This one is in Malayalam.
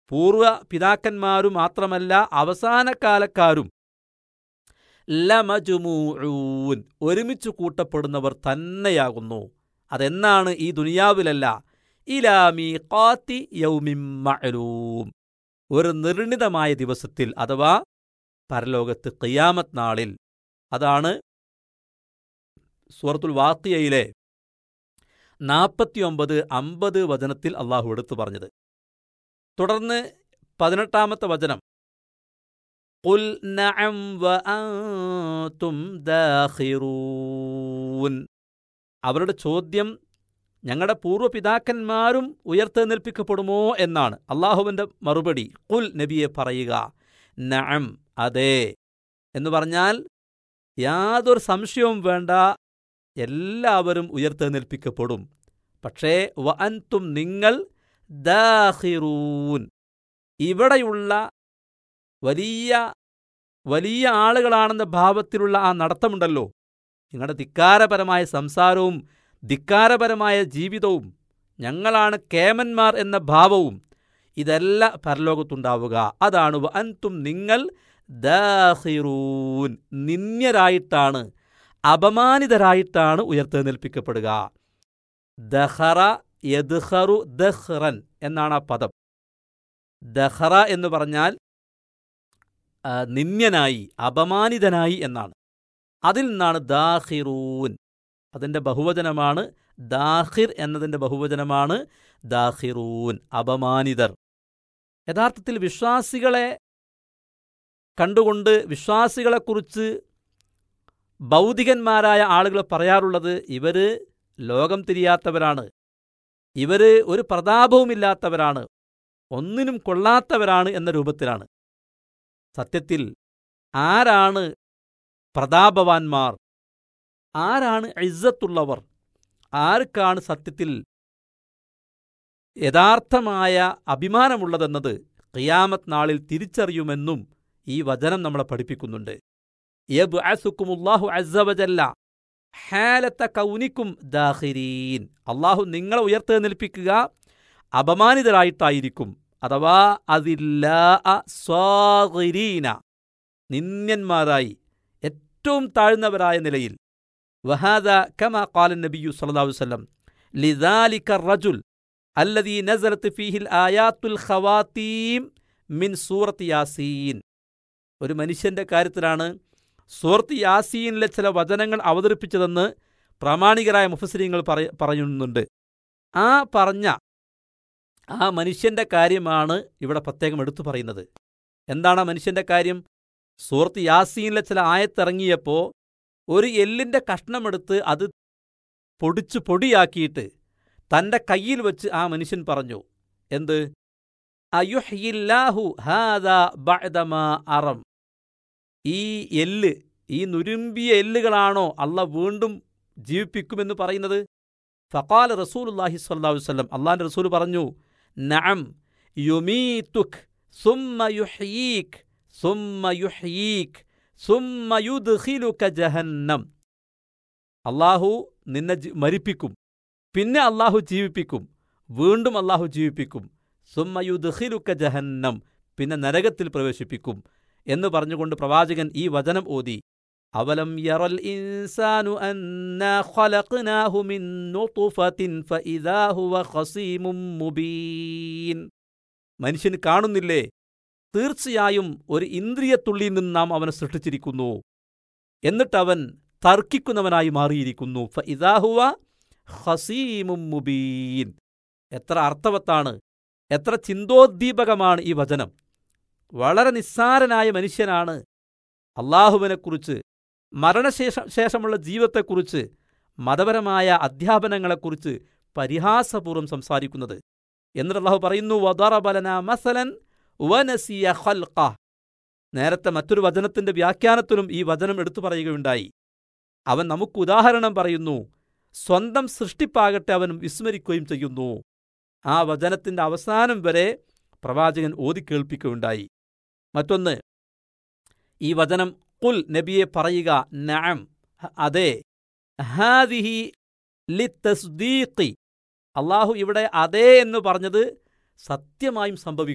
പൂർവ പിതാക്കന്മാരും മാത്രമല്ല അവസാനകാലക്കാരും ലമജുമൂഊൻ ഒരുമിച്ച് കൂട്ടപ്പെടുന്നവർ തന്നെയാകുന്നു അതെന്നാണ് ഈ ദുനിയാവിലല്ല ഇലാമി കാത്തി യൗമിം മഅലൂം ഒരു നിർണിതമായ ദിവസത്തിൽ അഥവാ പരലോകത്ത് ഖിയാമത്ത് നാളിൽ അതാണ് സൂറത്തുൽ വാക്കിയയിലെ നാൽപ്പത്തിയൊമ്പത് അമ്പത് വചനത്തിൽ അള്ളാഹു എടുത്തു പറഞ്ഞത് തുടർന്ന് പതിനെട്ടാമത്തെ വചനം قل نعم وأنتم داخرون അവരുടെ ചോദ്യം ഞങ്ങളുടെ പൂർവ്വപിതാക്കന്മാരും ഉയർത്തെഴുന്നേൽപ്പിക്കപ്പെടുമോ എന്നാണ് അള്ളാഹുവിൻ്റെ മറുപടി കുൽ നബിയെ പറയുക നഅം അതെ എന്ന് പറഞ്ഞാൽ യാതൊരു സംശയവും വേണ്ട എല്ലാവരും ഉയർത്തെഴുന്നേൽപ്പിക്കപ്പെടും പക്ഷേ വ അൻതും നിങ്ങൾ ദാഹിറൂൻ ഇവിടെയുള്ള വലിയ വലിയ ആളുകളാണെന്ന ഭാവത്തിലുള്ള ആ നടത്തമുണ്ടല്ലോ നിങ്ങളുടെ ധിക്കാരപരമായ സംസാരവും ധിക്കാരപരമായ ജീവിതവും ഞങ്ങളാണ് കേമന്മാർ എന്ന ഭാവവും ഇതല്ല പരലോകത്തുണ്ടാവുക അതാണ് വ അൻതും നിങ്ങൾ ദാഹിറൂൻ നിന്യരായിട്ടാണ് അപമാനിതരായിട്ടാണ് ഉയർത്തെഴുന്നേൽപ്പിക്കപ്പെടുക ദഹറ യദ്ഹറു ദഹ്റൻ എന്നാണ് ആ പദം ദഹറ എന്ന് പറഞ്ഞാൽ ആ, നിന്യനായി അപമാനിതനായി എന്നാണ് അതിൽ നിന്നാണ് ദാഹിറൂൻ അതിൻ്റെ ബഹുവചനമാണ് ദാഹിർ എന്നതിൻ്റെ ബഹുവചനമാണ് ദാഹിറൂൻ അപമാനിതർ യഥാർത്ഥത്തിൽ വിശ്വാസികളെ കണ്ടുകൊണ്ട് വിശ്വാസികളെക്കുറിച്ച് ഭൗതികന്മാരായ ആളുകൾ പറയാറുള്ളത് ഇവര് ലോകം തിരിയാത്തവരാണ് ഇവര് ഒരു പ്രതാപവുമില്ലാത്തവരാണ് ഒന്നിനും കൊള്ളാത്തവരാണ് എന്ന രൂപത്തിലാണ് സത്യത്തിൽ ആരാണ് പ്രതാപവാന്മാർ ആരാണ് ഇസ്സത്തുള്ളവർ ആർക്കാണ് സത്യത്തിൽ യഥാർത്ഥമായ അഭിമാനമുള്ളതെന്നത് ഖിയാമത്ത് നാളിൽ തിരിച്ചറിയുമെന്നും ഈ വചനം നമ്മളെ പഠിപ്പിക്കുന്നുണ്ട് യബ്അസുക്കുമുല്ലാഹു അസ്സവജല്ല ഹാലത്ത കൗനിക്കും ദാഹിരീൻ അള്ളാഹു നിങ്ങളെ ഉയർത്തെഴുന്നേൽപ്പിക്കുക അപമാനിതരായിട്ടായിരിക്കും അഥവാ അതില്ലാ സ്വാഗിരീന നിന്യന്മാരായി ഏറ്റവും താഴ്ന്നവരായ നിലയിൽ വഹാദ കമ ഖാലൻ നബിയു സല്ലല്ലാഹു അലൈഹി വസല്ലം ലിദാലിക റജുൽ അല്ലദീ നസലത്ത് ഫീഹിൽ ആയാത്തുൽ ഖവാത്തീം മിൻ സൂറത്ത് യാസീൻ ഒരു മനുഷ്യന്റെ കാര്യത്തിലാണ് സൂറത്ത് യാസീനിലെ ചില വചനങ്ങൾ അവതരിപ്പിച്ചതെന്ന് പ്രാമാണികരായ മുഫസിരിങ്ങൾ പറയുന്നുണ്ട് ആ പറഞ്ഞ ആ മനുഷ്യന്റെ കാര്യമാണ് ഇവിടെ പ്രത്യേകം എടുത്തു പറയുന്നത് എന്താണ് ആ മനുഷ്യന്റെ കാര്യം സൂറത്ത് യാസീനിലെ ചില ആയത്തിറങ്ങിയപ്പോൾ ഒരു എല്ലിന്റെ കഷ്ണമെടുത്ത് അത് പൊടിച്ചു പൊടിയാക്കിയിട്ട് തന്റെ കയ്യിൽ വെച്ച് ആ മനുഷ്യൻ പറഞ്ഞു എന്ത് അയുഹ്യില്ലാഹു ഹാദാ ബഅദമാ അറം ഈ എല്ല് ഈ നുരുമ്പിയ എല്ലുകളാണോ അള്ള വീണ്ടും ജീവിപ്പിക്കുമെന്ന് പറയുന്നത് ഫഖാൽ റസൂലുല്ലാഹി സ്വല്ലല്ലാഹു അലൈഹി വസല്ലം അള്ളാഹിന്റെ റസൂൽ പറഞ്ഞു നഅം യുമീതുക് സുമ്മ യുഹ്യീക് സുമ്മ യുഹ്യീക് സുമ്മ യുദ്ഖിലുക ജഹന്നം അള്ളാഹു നിന്നെ ജി- മരിപ്പിക്കും പിന്നെ അള്ളാഹു ജീവിപ്പിക്കും വീണ്ടും അള്ളാഹു ജീവിപ്പിക്കും സുമ്മ യുദ്ഖിലുക ജഹന്നം പിന്നെ നരകത്തിൽ പ്രവേശിപ്പിക്കും എന്ന് പറഞ്ഞുകൊണ്ട് പ്രവാചകൻ ഈ വചനം ഓതി അവലം യറൽ ഇൻസാനു അന്നാ ഖലഖ്നാഹു മിൻ നുത്ഫത്തിൻ ഫഇദാ ഹുവ ഖസീമും മുബീൻ മനുഷ്യന് കാണുന്നില്ലേ തീർച്ചയായും ഒരു ഇന്ദ്രിയത്തുള്ളിയിൽ നിന്ന് നാം അവനെ സൃഷ്ടിച്ചിരിക്കുന്നു എന്നിട്ടവൻ തർക്കിക്കുന്നവനായി മാറിയിരിക്കുന്നു ഫഇദാ ഹുവ ഖസീമും മുബീൻ എത്ര അർത്ഥവത്താണ് എത്ര ചിന്തോദ്ദീപകമാണ് ഈ വചനം വളരെ നിസ്സാരനായ മനുഷ്യനാണ് അള്ളാഹുവിനെക്കുറിച്ച് മരണശേഷം ശേഷമുള്ള ജീവിതത്തെക്കുറിച്ച് മതപരമായ അധ്യാപനങ്ങളെക്കുറിച്ച് പരിഹാസപൂർവ്വം സംസാരിക്കുന്നത് എന്നിട്ട് അള്ളാഹു പറയുന്നു വദറബലന മസലൻ വനസിയ ഖൽഖ നേരത്തെ മറ്റൊരു വചനത്തിന്റെ വ്യാഖ്യാനത്തിലും ഈ വചനം എടുത്തു പറയുകയുണ്ടായി അവൻ നമുക്ക് ഉദാഹരണം പറയുന്നു സ്വന്തം സൃഷ്ടിപ്പാകട്ടെ അവൻ വിസ്മരിക്കുകയും ചെയ്യുന്നു ആ വചനത്തിന്റെ അവസാനം വരെ പ്രവാചകൻ ഓതിക്കേൾപ്പിക്കുകയുണ്ടായി മറ്റൊന്ന് ഈ വചനം കുൽ നബിയെ പറയുക നഅം ഹ- അതെ ഹാദിഹി ലിത്തസ്ദീഖി അള്ളാഹു ഇവിടെ അതെ എന്ന് പറഞ്ഞത് സത്യമായും സംഭവിക്കും